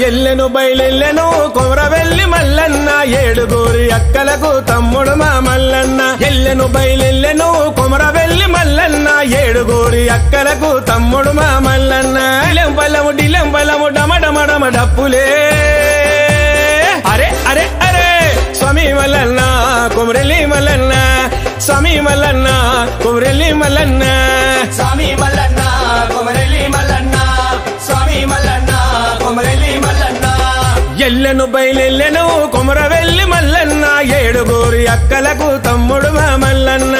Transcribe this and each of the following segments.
ఎల్లెను బయలెల్లెను కొమరవెల్లి మల్లన్న ఏడుగురి అక్కలకు తమ్ముడు మా మల్లన్న ఎల్లెను బయలెల్లెను కొమరవెల్లి మల్లన్న ఏడుగురి అక్కలకు తమ్ముడు మా మల్లన్న ఇలెం బలము డిలెం బలము డమడమడమ డప్పులే అరే అరే అరే స్వామి మల్లన్న కొమరెల్లి మల్లన్న స్వామి మల్లన్న కొమరెల్లి మల్లన్న స్వామి మల్లన్న కొమరెల్లి మల్లన్న స్వామి మల్లన్న కొమరెల్లి మల్లన్న ఎల్లెను బయలెల్లెను కొమరవెల్లి మల్లన్న ఏడుగురి అక్కలకు తమ్ముడు మా మల్లన్న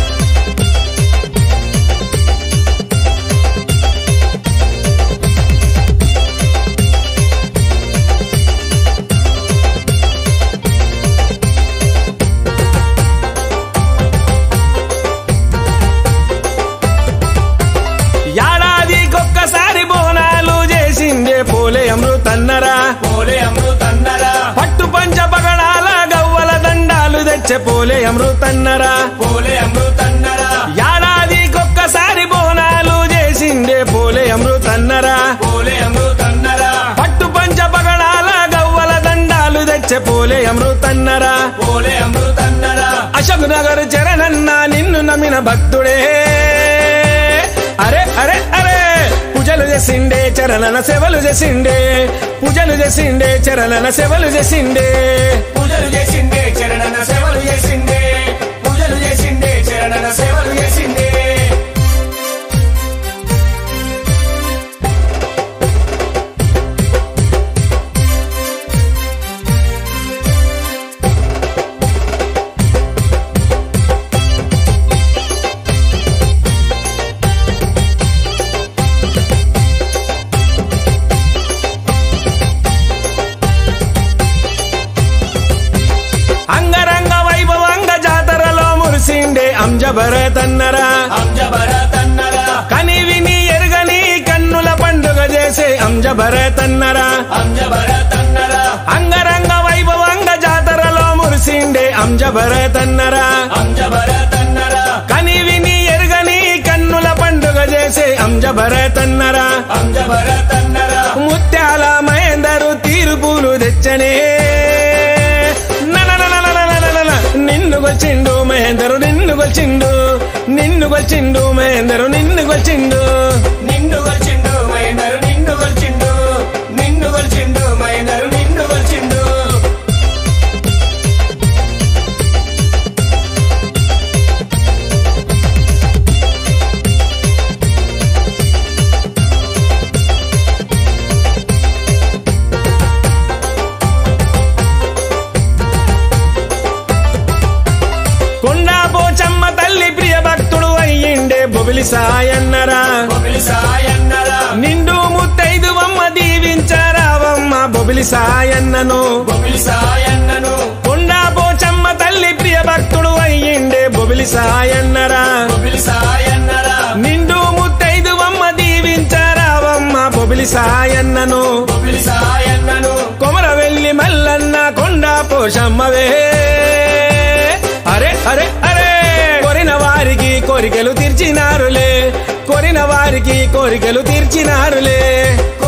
ఏడాదికొక్కసారి బోనాలు చేసిందే పోలే అమృతన్నరా పోలే అమృతన్నర పట్టు పంచ పగడాల గవ్వల దండాలు తెచ్చే పోలే అమృతన్నరా పోలే అమృతన్నర ఏడాదికొక్కసారి బోనాలు చేసిందే పోలే అమృతన్నరా పోలే అమృతన్నర పట్టు పంచ పగడాల గవ్వల దండాలు తెచ్చే పోలే అమృతన్నరా పోలే అమృతన్నర అశోక్ నగర్ చరణన్న నిన్ను నమ్మిన భక్తుడే అరే అరే అరే పూజలు చేసిండే చరణన సేవలు చేసిండే పూజలు చేసిండే చరణన సేవలు చేసిండే పూజలు చేసిండే చరణన సేవలు చేసిండే పూజలు చేసిండే చరణన సేవలు చేసిండే అంగరంగ వైభవంగ జాతరలో మురిసిండే అంజభరతన్నరా అంజభరతన్నర కని విని ఎరుగని కన్నుల పండుగ చేసే అంజభరతన్నరా అంజభరతన్నర అంగరంగ వైభవంగ జాతరలో మురిసిండే అంజభరతన్నరా అంజభరతన్నర కని విని ఎరుగని కన్నుల పండుగ చేసే అంజభరతన్నరా అంజభరతన్నర ముత్యాల మహేందరు తీర్పులు తెచ్చనే నననననననననన. నిన్ను గొచ్చిండు మహేందరు నిన్ను గొచ్చిండు నిన్ను గొచ్చిండు మహేందరు నిన్ను గొచ్చిండు నిన్ను గొల్చిండు మైనరు నిన్ను గొల్చిండు నిన్ను గొల్చిండు మైనరు నిన్ను గొల్చిండు కొండా పోచమ్మ తల్లి ప్రియ భక్తుడు అయ్యిండే బొబిలి సాయన్నరా బొబిలి సాయన్నర నిండు ముత్తైదువమ్మ దీవించరావమ్మ బొబిలి సాయన్నను బొబిలి సాయన్నను కొండా పోచమ్మ తల్లి ప్రియ భక్తుడు అయ్యిండే బొబిలి సాయన్నరా బొబిలి సాయన్నర నిండు ముత్తైదువమ్మ దీవించరావమ్మ బొబిలి సాయన్నను బొబిలి సాయన్నను కొమర వెళ్ళి మల్లన్న కొండ పోషమ్మవే అరే అరే అరే కొరిన వారికి కోరికలు తీర్చినారులే కొరిన వారికి కోరికలు తీర్చినారులే